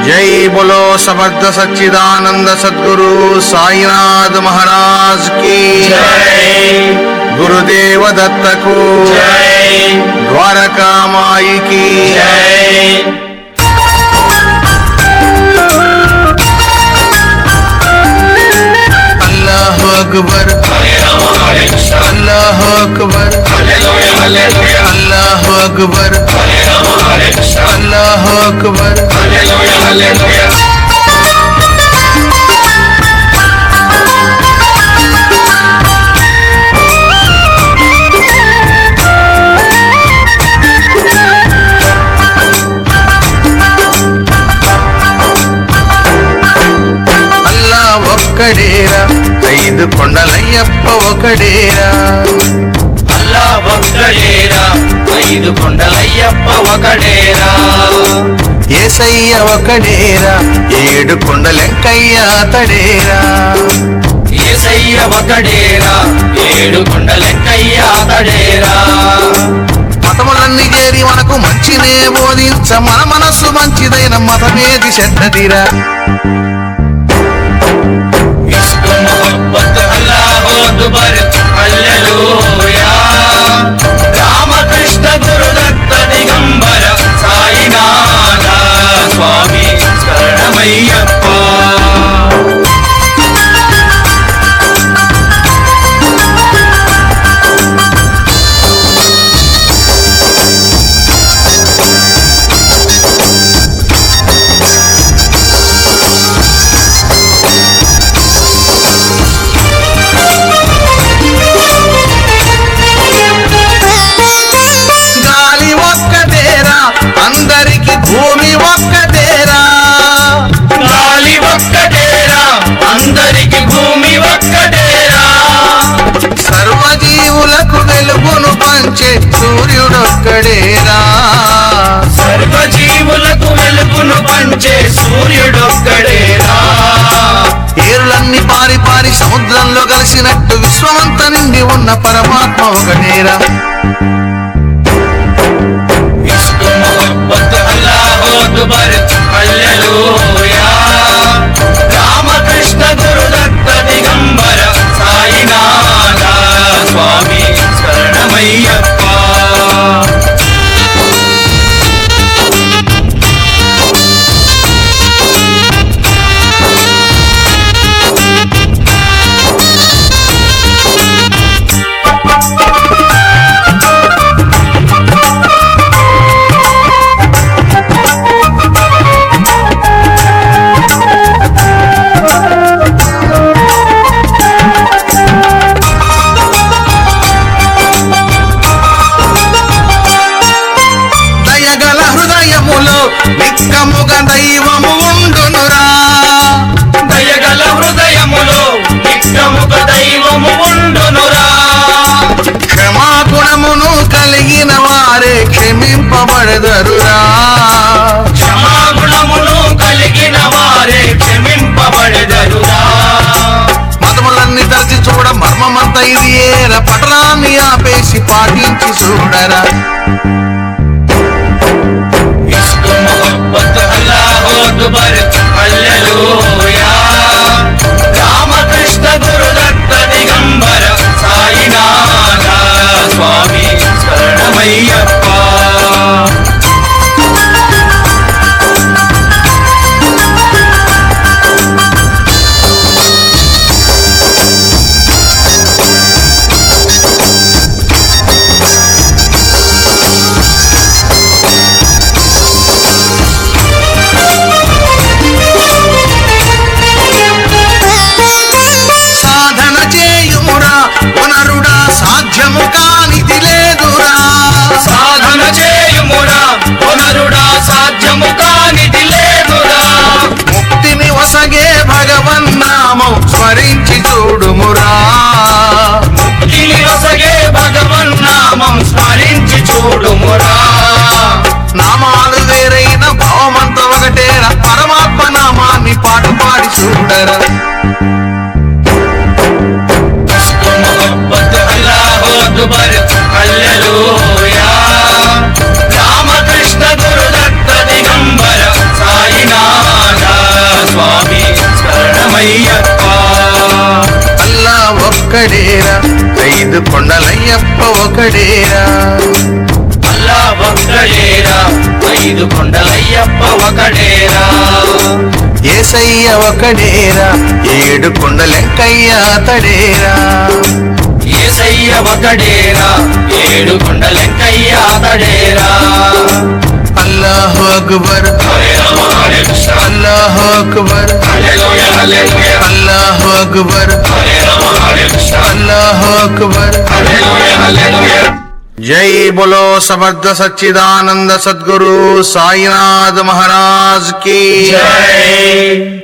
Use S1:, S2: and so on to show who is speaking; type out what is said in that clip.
S1: जय बोलो समर्थ सच्चिदानंद सद्गुरु साईनाथ महाराज की
S2: जय
S1: गुरुदेव दत्त को
S2: जय
S1: द्वारका माई की
S2: जय
S1: अल्लाह अकबर अल्लाह अकबर अल्लाह अकबर अल्लाह अकबर అల్లా ఒక్కడేరా ఐదు కొండలయ్యప్ప ఒకడేరా
S2: అల్లా ఒక్కడేరా ఐదు కొండలయ్యప్ప ఒకడేరా
S1: ఏసయ్య ఒకడేరా ఏడు కొండలెంకయ్య అతడేరా
S2: ఏసయ్య ఒకడేరా ఏడు కొండలెక్కయ్య అతడేరా
S1: మతములన్నీ చేరి మనకు మంచినే బోధించ మన మనస్సు మంచిదైన మతమేది చెడ్డదిరా
S2: इश्क मोहब्बत अल्लाह अकबर हल्लेलूया रामकृष्ण गुरुदत्त दिगंबर साईनाथ स्वामी शरणमయ్యప్ప
S1: గాలి ఒక్కటేరా అందరికి భూమి ఒక్కటేరా
S2: గాలి ఒక్కటేరా అందరికి భూమి ఒక్కటేరా
S1: సర్వజీవులకు వెలుగును పంచే సూర్యుడొక్కడేరా
S2: సర్వజీవులకు వెలుగును పంచే సూర్యుడొక్కడేరా
S1: ఏరులన్నీ పారి పారి సముద్రంలో కలిసినట్టు విశ్వమంతా నిండి ఉన్న పరమాత్మ ఒకటేరా
S2: इश्क मोहब्बत अल्लाह अकबर हल्लेलूया रामकृष्ण गुरुदत्त दिगंबर साईनाथ स्वामी शरणमయ్యప్ప
S1: దయగల హృదయములో నిక్కముగ దైవము ఉండునురా
S2: దయగల హృదయములో నిత్యముక దైవము ఉండునురా
S1: క్షమాగుణమును కలిగిన వారే క్షమింపబడదరురా
S2: క్షమాగుణమును కలిగిన వారే క్షమింపబడదరురా
S1: మతములన్నీ తరచి చూడ మర్మమంత ఇది ఏర పటరాన్ని ఆపేసి పాటించి చూడరా
S2: इश्क मोहब्बत अल्लाह अकबर हल्लेलूया रामकृष्ण गुरुदत्त दिगंबर साईनाथ स्वामी शरणमయ్యప్ప
S1: సాధన చేయుమురా పునరుడా సాధ్యము కానిది లేదురా
S2: సాధన చేయుమురా పునరుడా సాధ్యము కానిది లేదురా
S1: ముక్తిని వసగే భగవన్నామం స్మరించి చూడుమురా
S2: ముక్తిని వసగే భగవన్నామం స్మరించి చూడుమురా
S1: నామాలు వేరైన భావమంత ఒకటేరా పరమాత్మ నామాన్ని పాటు పాడి చూడరా
S2: इश्क मोहब्बत अल्लाह अकबर हल्लेलूया रामकृष्ण गुरुदत्त दिगंबर साईनाथ
S1: ఒక్కడేరా ఐదు కొండలయ్యప్ప ఒకడేరా
S2: అల్లా ఒక్కడేరా ఐదు కొండలయ్యప్ప ఒకడేరా
S1: ఏసయ్య ఒకడేరా ఏడు కొండలెంకయ్య అతడేరా
S2: ఏసయ్య ఒకడేరా ఏడు కొండలెంకయ్య అతడేరా
S1: అల్లాహు అక్బర్
S2: హరే రామ హరే కృష్ణ
S1: అల్లాహు అక్బర్
S2: హల్లెలూయా హల్లెలూయా
S1: అల్లాహు అక్బర్
S2: హరే రామ హరే కృష్ణ
S1: అల్లాహు అక్బర్
S2: హల్లెలూయా హల్లెలూయా
S1: జై బోలో సమర్థ సచ్చిదానంద సద్గురు సాయినాథ్ మహారాజ్ కి
S2: జై